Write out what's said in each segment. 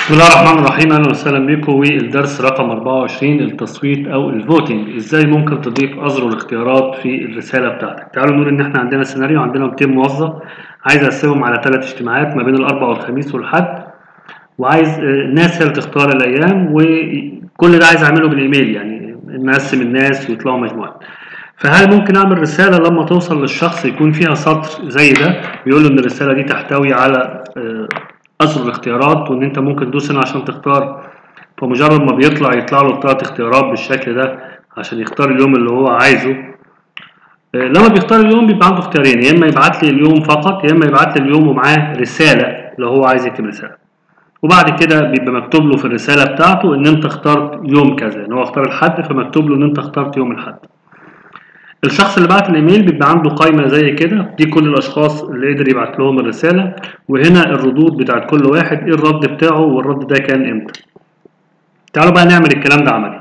بسم الله الرحمن الرحيم اهلا وسهلا بكم والدرس رقم 24 التصويت او الفوتنج ازاي ممكن تضيف ازر الاختيارات في الرساله بتاعتك تعالوا نقول ان احنا عندنا سيناريو عندنا 200 موظف عايز اقسمهم على ثلاث اجتماعات ما بين الاربعاء والخميس والحد وعايز الناس هي اللي تختار الايام وكل ده عايز اعمله بالايميل يعني نقسم الناس ويطلعوا مجموعات فهل ممكن اعمل رساله لما توصل للشخص يكون فيها سطر زي ده بيقول له ان الرساله دي تحتوي على أزر الاختيارات وإن أنت ممكن تدوس هنا عشان تختار فمجرد ما بيطلع يطلع له ثلاث اختيارات بالشكل ده عشان يختار اليوم اللي هو عايزه لما بيختار اليوم بيبقى عنده اختيارين يا إما يبعت لي اليوم فقط يا إما يبعت لي اليوم ومعاه رسالة لو هو عايز يكتب رسالة وبعد كده بيبقى مكتوب له في الرسالة بتاعته إن أنت اخترت يوم كذا إن هو اختار الحد فمكتوب له إن أنت اخترت يوم الحد الشخص اللي بعت الايميل بيبقى عنده قائمه زي كده دي كل الاشخاص اللي قدر يبعت لهم الرساله وهنا الردود بتاعت كل واحد ايه الرد بتاعه والرد ده كان امتى تعالوا بقى نعمل الكلام ده عملي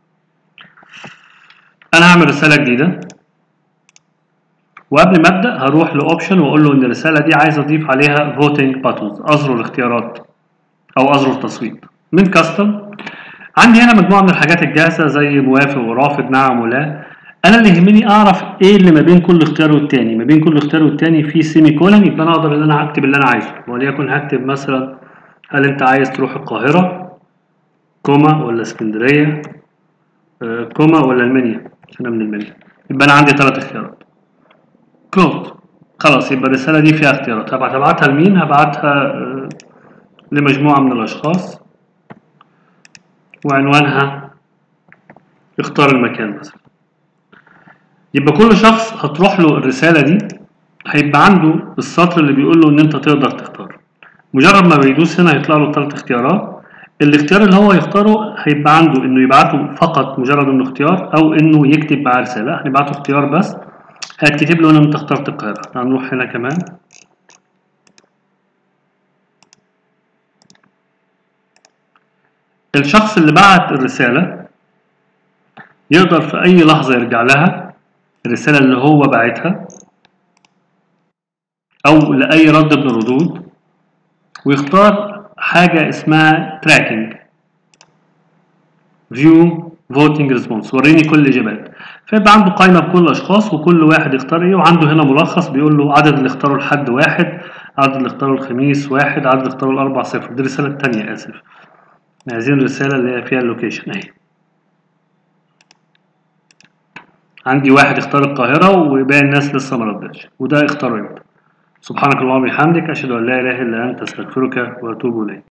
انا هعمل رساله جديده وقبل ما ابدا هروح لاوبشن واقول له ان الرساله دي عايز اضيف عليها فوتنج باتونز ازرار الاختيارات او ازرار التصويت من كاستم عندي هنا مجموعه من الحاجات الجاهزه زي موافق ورافض نعم ولا انا اللي يهمني اعرف ايه اللي ما بين كل اختيار والتاني ما بين كل اختيار والتاني في سيمي كولن يبقى انا اقدر ان انا اكتب اللي انا عايزه وليكن هكتب مثلا هل انت عايز تروح القاهره كوما ولا اسكندريه آه كوما ولا المنيا انا من المنيا يبقى انا عندي ثلاث اختيارات كلوز خلاص يبقى الرساله دي فيها اختيارات هبعت هبعتها لمين هبعتها آه لمجموعه من الاشخاص وعنوانها اختار المكان مثلا يبقى كل شخص هتروح له الرسالة دي هيبقى عنده السطر اللي بيقول له ان انت تقدر تختار مجرد ما بيدوس هنا هيطلع له ثلاث اختيارات الاختيار اللي هو يختاره هيبقى عنده انه يبعته فقط مجرد انه اختيار او انه يكتب معاه رسالة هنبعته اختيار بس هيتكتب له ان انت اخترت القاهرة هنروح هنا كمان الشخص اللي بعت الرسالة يقدر في اي لحظة يرجع لها الرسالة اللي هو باعتها أو لأي رد من الردود ويختار حاجة اسمها tracking view voting response وريني كل الإجابات فيبقى عنده قائمة بكل الأشخاص وكل واحد يختار إيه وعنده هنا ملخص بيقول له عدد اللي اختاروا الحد واحد عدد اللي اختاروا الخميس واحد عدد اللي اختاروا الأربع صفر دي الرسالة التانية آسف عايزين الرسالة اللي هي فيها اللوكيشن أهي عندي واحد اختار القاهرة وباقي الناس لسه ما ردتش وده اختاره امتى سبحانك اللهم وبحمدك أشهد أن لا إله إلا أنت أستغفرك وأتوب إليك